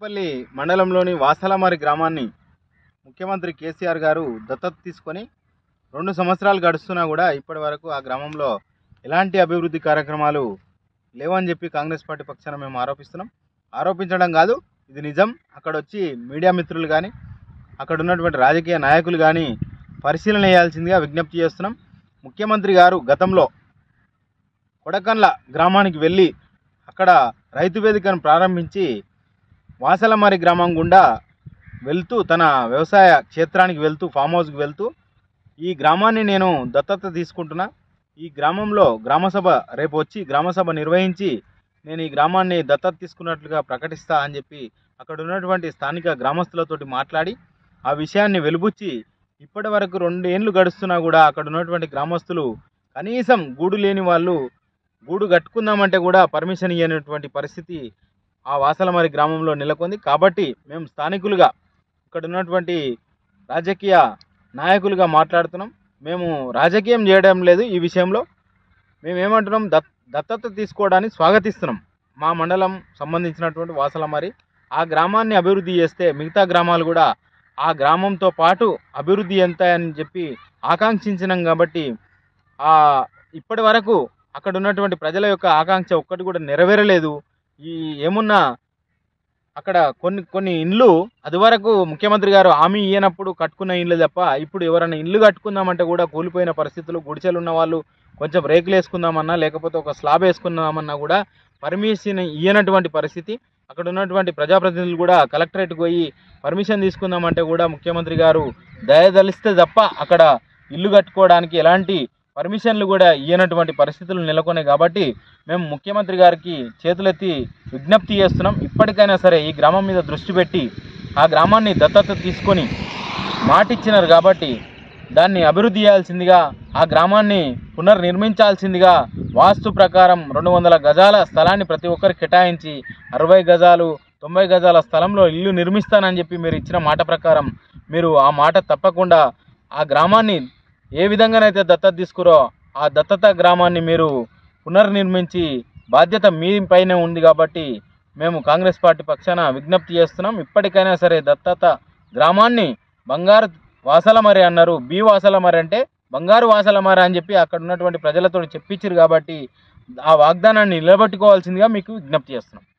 తాడేపల్లి మండలంలోని వాసలమారి గ్రామాన్ని ముఖ్యమంత్రి కేసీఆర్ గారు దత్తత తీసుకొని రెండు సంవత్సరాలు గడుస్తున్నా కూడా ఇప్పటి వరకు ఆ గ్రామంలో ఎలాంటి అభివృద్ధి కార్యక్రమాలు లేవని చెప్పి కాంగ్రెస్ పార్టీ పక్షాన మేము ఆరోపిస్తున్నాం ఆరోపించడం కాదు ఇది నిజం అక్కడ వచ్చి మీడియా మిత్రులు కానీ అక్కడ ఉన్నటువంటి రాజకీయ నాయకులు కానీ పరిశీలన చేయాల్సిందిగా విజ్ఞప్తి చేస్తున్నాం ముఖ్యమంత్రి గారు గతంలో కొడకన్ల గ్రామానికి వెళ్ళి అక్కడ రైతు వేదికను ప్రారంభించి వాసలమారి గ్రామం గుండా వెళ్తూ తన వ్యవసాయ క్షేత్రానికి వెళ్తూ ఫామ్ హౌస్కి వెళ్తూ ఈ గ్రామాన్ని నేను దత్తత తీసుకుంటున్నా ఈ గ్రామంలో గ్రామసభ రేపు వచ్చి గ్రామసభ నిర్వహించి నేను ఈ గ్రామాన్ని దత్తత తీసుకున్నట్లుగా ప్రకటిస్తా అని చెప్పి అక్కడ ఉన్నటువంటి స్థానిక గ్రామస్తులతోటి మాట్లాడి ఆ విషయాన్ని వెలుబుచ్చి ఇప్పటి వరకు రెండు ఏండ్లు గడుస్తున్నా కూడా అక్కడ ఉన్నటువంటి గ్రామస్తులు కనీసం గూడు లేని వాళ్ళు గూడు కట్టుకుందామంటే కూడా పర్మిషన్ ఇవ్వనటువంటి పరిస్థితి ఆ వాసలమారి గ్రామంలో నెలకొంది కాబట్టి మేము స్థానికులుగా ఇక్కడ ఉన్నటువంటి రాజకీయ నాయకులుగా మాట్లాడుతున్నాం మేము రాజకీయం చేయడం లేదు ఈ విషయంలో మేము ఏమంటున్నాం దత్ దత్తత తీసుకోవడాన్ని స్వాగతిస్తున్నాం మా మండలం సంబంధించినటువంటి వాసలమారి ఆ గ్రామాన్ని అభివృద్ధి చేస్తే మిగతా గ్రామాలు కూడా ఆ గ్రామంతో పాటు అభివృద్ధి ఎంత అని చెప్పి ఆకాంక్షించినాం కాబట్టి ఆ ఇప్పటి వరకు అక్కడ ఉన్నటువంటి ప్రజల యొక్క ఆకాంక్ష ఒక్కటి కూడా నెరవేరలేదు ఈ ఏమున్నా అక్కడ కొన్ని కొన్ని ఇండ్లు అది వరకు ముఖ్యమంత్రి గారు హామీ ఇయ్యనప్పుడు కట్టుకున్న ఇండ్లు తప్ప ఇప్పుడు ఎవరైనా ఇల్లు కట్టుకుందామంటే కూడా కూలిపోయిన పరిస్థితులు గుడిసెలు ఉన్న వాళ్ళు కొంచెం రేకులు వేసుకుందామన్నా లేకపోతే ఒక స్లాబ్ వేసుకుందామన్నా కూడా పర్మిషన్ ఇయ్యనటువంటి పరిస్థితి అక్కడ ఉన్నటువంటి ప్రజాప్రతినిధులు కూడా కలెక్టరేట్కి పోయి పర్మిషన్ తీసుకుందామంటే కూడా ముఖ్యమంత్రి గారు దయదలిస్తే తప్ప అక్కడ ఇల్లు కట్టుకోవడానికి ఎలాంటి పర్మిషన్లు కూడా ఇయ్యనటువంటి పరిస్థితులు నెలకొన్నాయి కాబట్టి మేము ముఖ్యమంత్రి గారికి చేతులెత్తి విజ్ఞప్తి చేస్తున్నాం ఇప్పటికైనా సరే ఈ గ్రామం మీద దృష్టి పెట్టి ఆ గ్రామాన్ని దత్తత తీసుకొని మాటిచ్చినారు కాబట్టి దాన్ని అభివృద్ధి చేయాల్సిందిగా ఆ గ్రామాన్ని పునర్నిర్మించాల్సిందిగా వాస్తు ప్రకారం రెండు వందల గజాల స్థలాన్ని ప్రతి ఒక్కరికి కేటాయించి అరవై గజాలు తొంభై గజాల స్థలంలో ఇల్లు నిర్మిస్తానని చెప్పి మీరు ఇచ్చిన మాట ప్రకారం మీరు ఆ మాట తప్పకుండా ఆ గ్రామాన్ని ఏ విధంగానైతే దత్తత తీసుకురో ఆ దత్తత గ్రామాన్ని మీరు పునర్నిర్మించి బాధ్యత మీ పైనే ఉంది కాబట్టి మేము కాంగ్రెస్ పార్టీ పక్షాన విజ్ఞప్తి చేస్తున్నాం ఇప్పటికైనా సరే దత్తత గ్రామాన్ని బంగారు వాసలమరి అన్నారు బి వాసలమరి అంటే బంగారు వాసలమరి అని చెప్పి అక్కడ ఉన్నటువంటి ప్రజలతో చెప్పించారు కాబట్టి ఆ వాగ్దానాన్ని నిలబెట్టుకోవాల్సిందిగా మీకు విజ్ఞప్తి చేస్తున్నాం